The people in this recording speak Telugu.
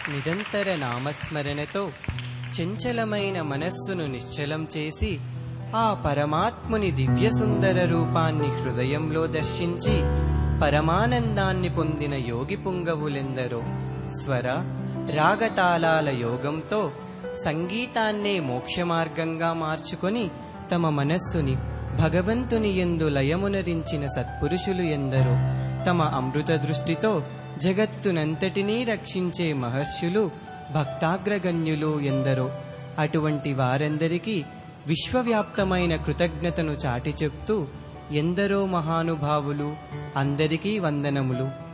నిరంతర నామస్మరణతో చంచలమైన మనస్సును నిశ్చలం చేసి ఆ పరమాత్ముని దివ్య సుందర రూపాన్ని హృదయంలో దర్శించి పరమానందాన్ని పొందిన యోగి పుంగవులెందరో స్వర రాగతాళాల యోగంతో సంగీతాన్నే మోక్షమార్గంగా మార్చుకొని తమ మనస్సుని భగవంతుని ఎందు లయమునరించిన సత్పురుషులు ఎందరో తమ అమృత దృష్టితో జగత్తునంతటినీ రక్షించే మహర్షులు భక్తాగ్రగణ్యులు ఎందరో అటువంటి వారందరికీ విశ్వవ్యాప్తమైన కృతజ్ఞతను చాటి చెప్తూ ఎందరో మహానుభావులు అందరికీ వందనములు